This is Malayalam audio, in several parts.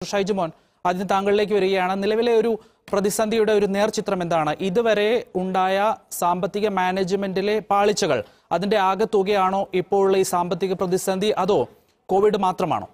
ഷൈജുമോൻ ആദ്യം താങ്കളിലേക്ക് വരികയാണ് നിലവിലെ ഒരു പ്രതിസന്ധിയുടെ ഒരു നേർചിത്രം എന്താണ് ഇതുവരെ ഉണ്ടായ സാമ്പത്തിക മാനേജ്മെന്റിലെ പാളിച്ചകൾ അതിന്റെ ആകെ തുകയാണോ ഇപ്പോഴുള്ള ഈ സാമ്പത്തിക പ്രതിസന്ധി അതോ കോവിഡ് മാത്രമാണോ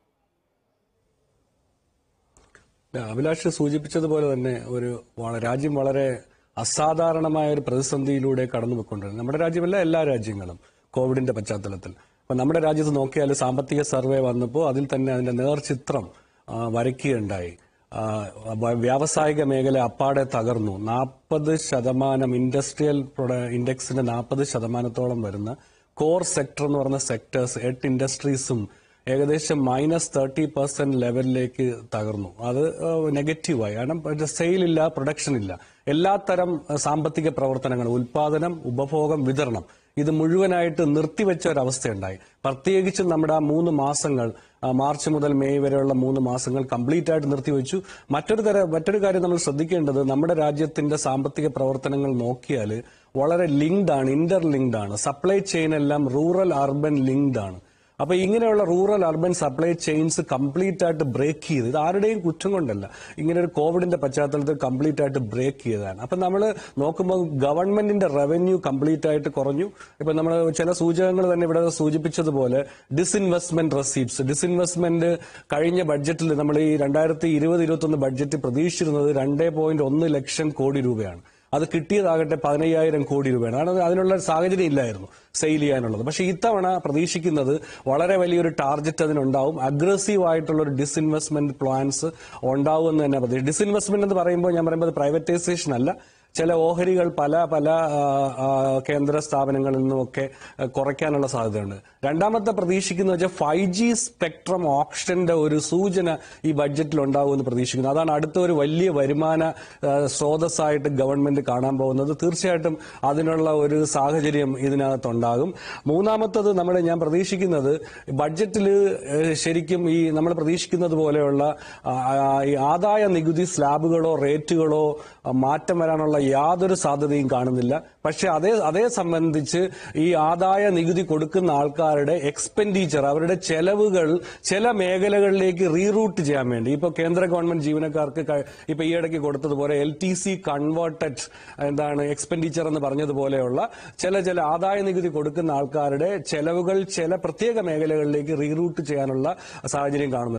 അഭിലാഷ് സൂചിപ്പിച്ചതുപോലെ തന്നെ ഒരു വള- രാജ്യം വളരെ അസാധാരണമായ ഒരു പ്രതിസന്ധിയിലൂടെ കടന്നു പോയിക്കൊണ്ടിരുന്നത് നമ്മുടെ രാജ്യമല്ല എല്ലാ രാജ്യങ്ങളും കോവിഡിന്റെ പശ്ചാത്തലത്തിൽ അപ്പൊ നമ്മുടെ രാജ്യത്ത് നോക്കിയാൽ സാമ്പത്തിക സർവേ വന്നപ്പോൾ അതിൽ തന്നെ അതിന്റെ നേർചിത്രം ആ, വരയ്ക്കുകയുണ്ടായി ആ, വ- വ്യാവസായിക മേഖല അപ്പാടെ തകർന്നു നാൽപ്പത് ശതമാനം ഇൻഡസ്ട്രിയൽ പ്രൊഡ- ഇൻഡെക്സിന്റെ നാൽപ്പത് ശതമാനത്തോളം വരുന്ന കോർ സെക്ടർ എന്ന് പറയുന്ന സെക്ടേഴ്സ് എട്ട് ഇൻഡസ്ട്രീസും ഏകദേശം മൈനസ് തേർട്ടി പെർസെന്റ് ലെവലിലേക്ക് തകർന്നു അത് നെഗറ്റീവായി കാരണം സെയിൽ ഇല്ല പ്രൊഡക്ഷൻ ഇല്ല എല്ലാത്തരം ഏഹ്, സാമ്പത്തിക പ്രവർത്തനങ്ങൾ ഉൽപാദനം ഉപഭോഗം വിതരണം ഇത് മുഴുവനായിട്ട് നിർത്തിവെച്ച ഒരവസ്ഥയുണ്ടായി പ്രത്യേകിച്ചും നമ്മുടെ ആ മൂന്ന് മാസങ്ങൾ ആ, മാർച്ച് മുതൽ മെയ് വരെയുള്ള മൂന്ന് മാസങ്ങൾ കംപ്ലീറ്റ് ആയിട്ട് നിർത്തിവെച്ചു മറ്റൊരു തര മറ്റൊരു കാര്യം നമ്മൾ ശ്രദ്ധിക്കേണ്ടത് നമ്മുടെ രാജ്യത്തിന്റെ സാമ്പത്തിക പ്രവർത്തനങ്ങൾ നോക്കിയാൽ വളരെ ലിങ്ക്ഡ് ആണ് ഇന്റർ ലിങ്ക്ഡ് ആണ് സപ്ലൈ ചെയിൻ എല്ലാം റൂറൽ അർബൻ ലിങ്ക്ഡ് ആണ് അപ്പൊ ഇങ്ങനെയുള്ള rural urban supply chains complete ആയിട്ട് ബ്രേക്ക് ചെയ്ത് ഇത് ആരുടെയും കുറ്റം കൊണ്ടല്ല ഇങ്ങനെ ഒരു കോവിഡിന്റെ പശ്ചാത്തലത്തിൽ കംപ്ലീറ്റ് ആയിട്ട് ബ്രേക്ക് ചെയ്തതാണ് അപ്പൊ നമ്മൾ നോക്കുമ്പോൾ ഗവൺമെന്റിന്റെ റവന്യൂ കംപ്ലീറ്റ് ആയിട്ട് കുറഞ്ഞു ഇപ്പൊ നമ്മൾ ചില സൂചകങ്ങൾ തന്നെ ഇവിടെ സൂചിപ്പിച്ചതുപോലെ ഡിസ്ഇൻവെസ്റ്റ്മെന്റ് റെസീപ്റ്റ്സ് ഡിസ്ഇൻവെസ്റ്റ്മെന്റ് കഴിഞ്ഞ ബഡ്ജറ്റിൽ നമ്മൾ ഈ രണ്ടായിരത്തി ഇരുപത് ഇരുപത്തി ഒന്ന് ബഡ്ജറ്റ് പ്രതീക്ഷിച്ചിരുന്നത് രണ്ടേ പോയിന്റ് ഒന്ന് ലക്ഷം കോടി രൂപയാണ് അത് കിട്ടിയതാകട്ടെ പതിനയ്യായിരം കോടി രൂപയാണ് കാരണം അതിനുള്ള ഒരു സാഹചര്യം ഇല്ലായിരുന്നു സെയിൽ ചെയ്യാനുള്ളത് പക്ഷേ ഇത്തവണ പ്രതീക്ഷിക്കുന്നത് വളരെ വലിയൊരു ടാർഗറ്റ് അതിനുണ്ടാവും അഗ്രസീവ് ആയിട്ടുള്ള ഒരു ഡിസ്ഇൻവെസ്റ്റ്മെന്റ് പ്ലാൻസ് ഉണ്ടാവും എന്ന് തന്നെ പ്രതീക്ഷ ഡിസ്ഇൻവെസ്റ്റ്മെന്റ് എന്ന് പറയുമ്പോൾ ഞാൻ പറയുമ്പോൾ പ്രൈവറ്റൈസേഷൻ അല്ല ചില ഓഹരികൾ പല പല ആ, ആ, കേന്ദ്ര സ്ഥാപനങ്ങളിൽ നിന്നുമൊക്കെ ആ, കുറയ്ക്കാനുള്ള സാധ്യതയുണ്ട് രണ്ടാമത്തെ പ്രതീക്ഷിക്കുന്നത് വെച്ചാൽ ഫൈവ് ജി സ്പെക്ട്രം ഓപ്ഷന്റെ ഒരു സൂചന ഈ ബഡ്ജറ്റിൽ ഉണ്ടാകുമെന്ന് പ്രതീക്ഷിക്കുന്നു അതാണ് അടുത്ത ഒരു വലിയ വരുമാന ആ, സ്രോതസ്സായിട്ട് ഗവൺമെന്റ് കാണാൻ പോകുന്നത് തീർച്ചയായിട്ടും അതിനുള്ള ഒരു സാഹചര്യം ഇതിനകത്തുണ്ടാകും മൂന്നാമത്തത് നമ്മൾ ഞാൻ പ്രതീക്ഷിക്കുന്നത് ബഡ്ജറ്റിൽ ശരിക്കും ഈ നമ്മൾ പ്രതീക്ഷിക്കുന്നത് പോലെയുള്ള ആ, ആ, ഈ ആദായ നികുതി സ്ലാബുകളോ റേറ്റുകളോ ആ, മാറ്റം വരാനുള്ള യാതൊരു സാധ്യതയും കാണുന്നില്ല പക്ഷെ അതേ അതേ സംബന്ധിച്ച് ഈ ആദായ നികുതി കൊടുക്കുന്ന ആൾക്കാരുടെ എക്സ്പെൻഡിച്ചർ അവരുടെ ചെലവുകൾ ചില മേഖലകളിലേക്ക് റീറൂട്ട് ചെയ്യാൻ വേണ്ടി ഇപ്പൊ കേന്ദ്ര ഗവൺമെന്റ് ജീവനക്കാർക്ക് ക- ഇപ്പൊ ഈ ഇടയ്ക്ക് കൊടുത്തതുപോലെ എൽ ടി സി കൺവേർട്ടഡ് എന്താണ് എക്സ്പെൻഡിച്ചർ എന്ന് പറഞ്ഞതുപോലെയുള്ള ചില ചില ആദായ നികുതി കൊടുക്കുന്ന ആൾക്കാരുടെ ചെലവുകൾ ചില പ്രത്യേക മേഖലകളിലേക്ക് റീറൂട്ട് ചെയ്യാനുള്ള സാഹചര്യം കാണുന്നു